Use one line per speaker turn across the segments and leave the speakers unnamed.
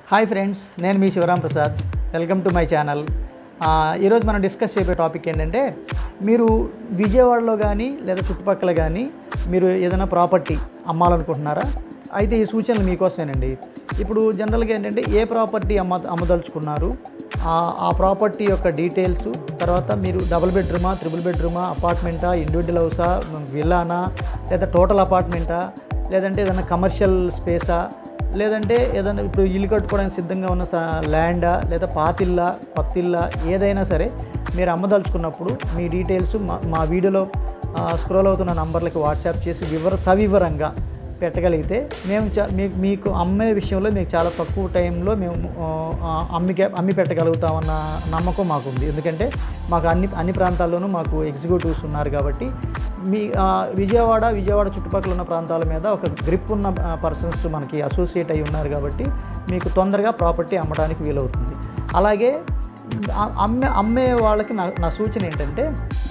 hi friends నేను మీ Shivaram Prasad welcome to my channel ఈరోజు మనం డిస్కస్ చేసే టాపిక్ ఏంటంటే మీరు విజయవాడలో కానీ లేదా చుట్టుపక్కల కానీ మీరు ఏదైనా ప్రాపర్టీ అమ్మాలనుకుంటున్నారా అయితే ఈ సూచనలు మీకోసమేనండి ఇప్పుడు జనరల్గా ఏంటంటే ఏ ప్రాపర్టీ అమ్మ అమ్మదలుచుకున్నారు ఆ- ఆ ప్రాపర్టీ యొక్క డీటెయిల్స్ తర్వాత మీరు డబుల్ బెడ్రూమా త్రిబుల్ బెడ్రూమా అపార్ట్మెంటా ఇండివిజువల్ హౌసా విల్లానా లేదా టోటల్ అపార్ట్మెంటా లేదంటే ఏదైనా కమర్షియల్ స్పేసా లేదంటే ఏదైనా ఇప్పుడు ఇల్లు కట్టుకోవడానికి సిద్ధంగా ఉన్న స- ల్యాండా లేదా పాతిల్లా కొత్తిల్లా ఏదైనా సరే మీరు అమ్మదలుచుకున్నప్పుడు మీ డీటెయిల్స్ మా మా వీడియోలో స్క్రోల్ అవుతున్న నంబర్లకి వాట్సాప్ చేసి వివర సవివరంగా పెట్టగలిగితే మేము చా మీ- మీకు అమ్మే విషయంలో మీకు చాలా తక్కువ టైంలో మేము ఆ, అమ్మికే అమ్మి పెట్టగలుగుతామన్న నమ్మకం మాకుంది ఎందుకంటే మాకు అన్ని అన్ని ప్రాంతాల్లోనూ మాకు ఎగ్జిక్యూటివ్స్ ఉన్నారు కాబట్టి మీ ఆ, విజయవాడ విజయవాడ చుట్టుపక్కల ఉన్న ప్రాంతాల మీద ఒక గ్రిప్ ఉన్న పర్సన్స్ మనకి అసోసియేట్ అయి ఉన్నారు కాబట్టి మీకు తొందరగా ప్రాపర్టీ అమ్మడానికి వీలవుతుంది అలాగే ఆ- అమ్మే అమ్మే వాళ్ళకి నా నా సూచన ఏంటంటే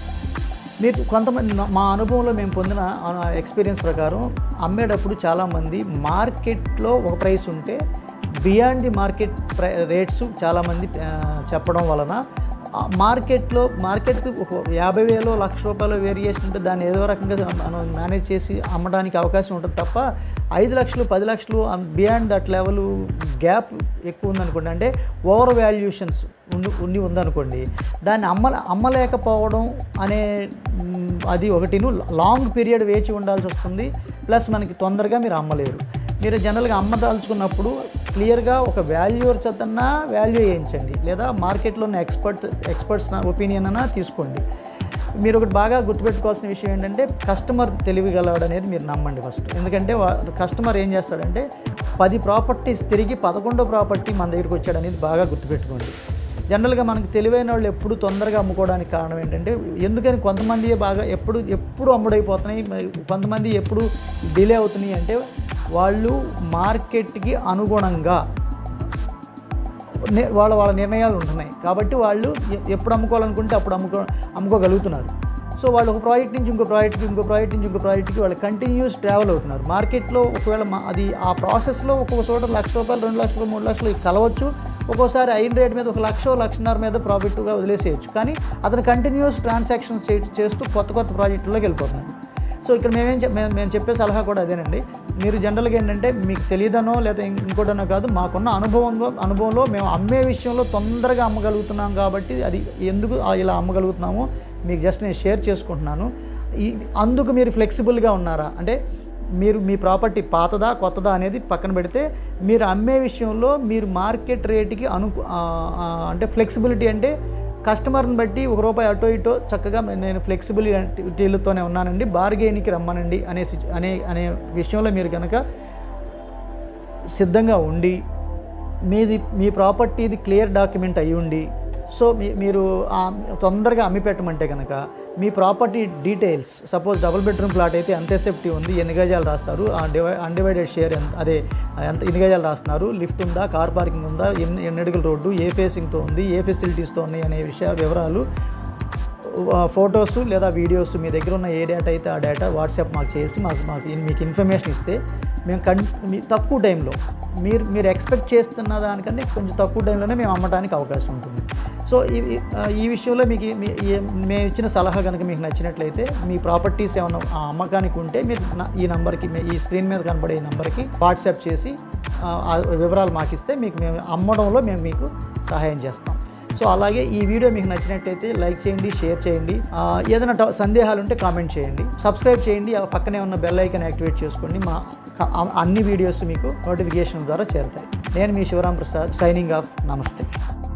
మీరు కొంతమంది నా- మా అనుభవంలో మేము పొందిన ఎక్స్పీరియన్స్ ప్రకారం అమ్మేటప్పుడు చాలామంది మార్కెట్లో ఒక ప్రైస్ ఉంటే బియాండ్ ది మార్కెట్ ప్రై రేట్స్ చాలామంది ఆ, చెప్పడం వలన ఆ మార్కెట్లో మార్కెట్కి ఒక యాభై వేలు లక్ష రూపాయలు వేరియేషన్ ఉంటే దాన్ని ఏదో రకంగా మనం మేనేజ్ చేసి అమ్మడానికి అవకాశం ఉంటుంది తప్ప ఐదు లక్షలు పది లక్షలు బియాండ్ దట్ లెవెల్ గ్యాప్ ఎక్కువ ఉందనుకోండి అంటే ఓవర్ వాల్యుయేషన్స్ ఉండి ఉండి ఉందనుకోండి దాన్ని అమ్మ అమ్మలేకపోవడం అనే మ్, అది ఒకటిను లాంగ్ పీరియడ్ వేచి ఉండాల్సి వస్తుంది ప్లస్ మనకి తొందరగా మీరు అమ్మలేరు మీరు జనరల్గా అమ్మదాల్చుకున్నప్పుడు క్లియర్గా ఒక వాల్యూర్ చేతన్నా వాల్యూ వేయించండి లేదా మార్కెట్లో ఉన్న ఎక్స్పర్ట్ ఎక్స్పర్ట్స్ ఒపీనియన్ అన్నా తీసుకోండి మీరు ఒకటి బాగా గుర్తుపెట్టుకోవాల్సిన విషయం ఏంటంటే కస్టమర్ తెలివిగలవాడు అనేది మీరు నమ్మండి ఫస్ట్ ఎందుకంటే కస్టమర్ ఏం చేస్తాడంటే పది ప్రాపర్టీస్ తిరిగి పదకొండో ప్రాపర్టీ మన దగ్గరికి వచ్చాడు అనేది బాగా గుర్తుపెట్టుకోండి జనరల్గా మనకు తెలివైన వాళ్ళు ఎప్పుడు తొందరగా అమ్ముకోవడానికి కారణం ఏంటంటే ఎందుకని కొంతమంది బాగా ఎప్పుడు ఎప్పుడు అమ్ముడైపోతున్నాయి మరి కొంతమంది ఎప్పుడు డిలే అవుతున్నాయి అంటే వాళ్ళు మార్కెట్కి అనుగుణంగా ని- వాళ్ళ వాళ్ళ నిర్ణయాలు ఉంటున్నాయి కాబట్టి వాళ్ళు ఎ- ఎప్పుడు అమ్ముకోవాలనుకుంటే అప్పుడు అమ్ముకో అమ్ముకోగలుగుతున్నారు సో వాళ్ళు ఒక ప్రాజెక్ట్ నుంచి ఇంకో ప్రాజెక్ట్కి ఇంకో ప్రాజెక్ట్ నుంచి ఇంకో ప్రాజెక్ట్కి వాళ్ళు కంటిన్యూస్ ట్రావెల్ అవుతున్నారు మార్కెట్లో ఒకవేళ మా- అది ఆ ప్రాసెస్లో ఒక్కొక్క చోట లక్ష రూపాయలు రెండు లక్షలు మూడు లక్షలు కలవచ్చు ఒక్కోసారి అయిన రేట్ మీద ఒక లక్ష లక్షన్నర మీద ప్రాఫిట్గా వదిలేసేయచ్చు కానీ అతను కంటిన్యూస్ ట్రాన్సాక్షన్స్ చేస్తూ కొత్త కొత్త ప్రాజెక్టుల్లోకి వెళ్ళిపోతున్నాడు సో ఇక్కడ మేమేం చెప్- మేము మేము చెప్పే సలహా కూడా అదేనండి మీరు జనరల్గా ఏంటంటే మీకు తెలియదనో లేదా ఇం- ఇంకోటనో కాదు మాకున్న అనుభవంలో అనుభవంలో మేము అమ్మే విషయంలో తొందరగా అమ్మగలుగుతున్నాం కాబట్టి అది ఎందుకు ఆ ఇలా అమ్మగలుగుతున్నామో మీకు జస్ట్ నేను షేర్ చేసుకుంటున్నాను ఈ అందుకు మీరు ఫ్లెక్సిబుల్గా ఉన్నారా అంటే మీరు మీ ప్రాపర్టీ పాతదా కొత్తదా అనేది పక్కన పెడితే మీరు అమ్మే విషయంలో మీరు మార్కెట్ రేటుకి అను ఆ, ఆ, అంటే ఫ్లెక్సిబిలిటీ అంటే కస్టమర్ని బట్టి ఒక రూపాయి అటో ఇటో చక్కగా నేను ఫ్లెక్సిబిలిటీలతోనే ఉన్నానండి బార్గెయిన్కి రమ్మనండి అనే సిచు- అనే అనే విషయంలో మీరు కనుక సిద్ధంగా ఉండి మీది మీ ప్రాపర్టీది క్లియర్ డాక్యుమెంట్ అయి ఉండి సో మీ మీరు ఆ తొందరగా అమ్మి పెట్టమంటే కనుక మీ property details suppose double bedroom flat అయితే ఎంత సేఫ్టీ ఉంది ఎన్ని గజాలు రాస్తారు ఆ డివై అన్డివైడెడ్ షేర్ ఎంత అదే ఎంత ఎన్ని గజాలు రాస్తున్నారు లిఫ్ట్ ఉందా కార్ పార్కింగ్ ఉందా ఎన్ని ఎన్ని అడుగుల రోడ్డు ఏ ఫేసింగ్తో ఉంది ఏ ఫెసిలిటీస్తో ఉన్నాయి అనే విషయ వివరాలు ఫొటోస్ లేదా వీడియోస్ మీ దగ్గర ఉన్న ఏ డేటా అయితే ఆ డేటా వాట్సాప్ మాకు చేసి మాకు మాకు ఇన్- మీకు ఇన్ఫర్మేషన్ ఇస్తే మేము కన్ మీ తక్కువ టైంలో మీరు మీరు ఎక్స్పెక్ట్ చేస్తున్న దానికంటే కొంచెం తక్కువ టైంలోనే మేము అమ్మడానికి అవకాశం ఉంటుంది సో ఈ ఈ- ఆ, ఈ విషయంలో మీకు ఈ- మీ- ఈ- మేము ఇచ్చిన సలహా కనుక మీకు నచ్చినట్లయితే మీ ప్రాపర్టీస్ ఏమైనా ఆ అమ్మకానికి ఉంటే మీరు నా- ఈ నెంబర్కి మీ- ఈ స్క్రీన్ మీద కనబడే ఈ నెంబర్కి వాట్సాప్ చేసి ఆ, ఆ వివరాలు మాకు ఇస్తే మీకు మేము అమ్మడంలో మేము మీకు సహాయం చేస్తాం సో అలాగే ఈ వీడియో మీకు నచ్చినట్టయితే లైక్ చేయండి షేర్ చేయండి ఆ, ఏదైనా ట- సందేహాలు ఉంటే కామెంట్ చేయండి సబ్స్క్రైబ్ చేయండి ఆ పక్కనే ఉన్న బెల్ ఐకన్ యాక్టివేట్ చేసుకోండి మా క- అన్ని వీడియోస్ మీకు నోటిఫికేషన్ ద్వారా చేరుతాయి నేను మీ శివరాం ప్రసాద్ సైనింగ్ ఆఫ్ నమస్తే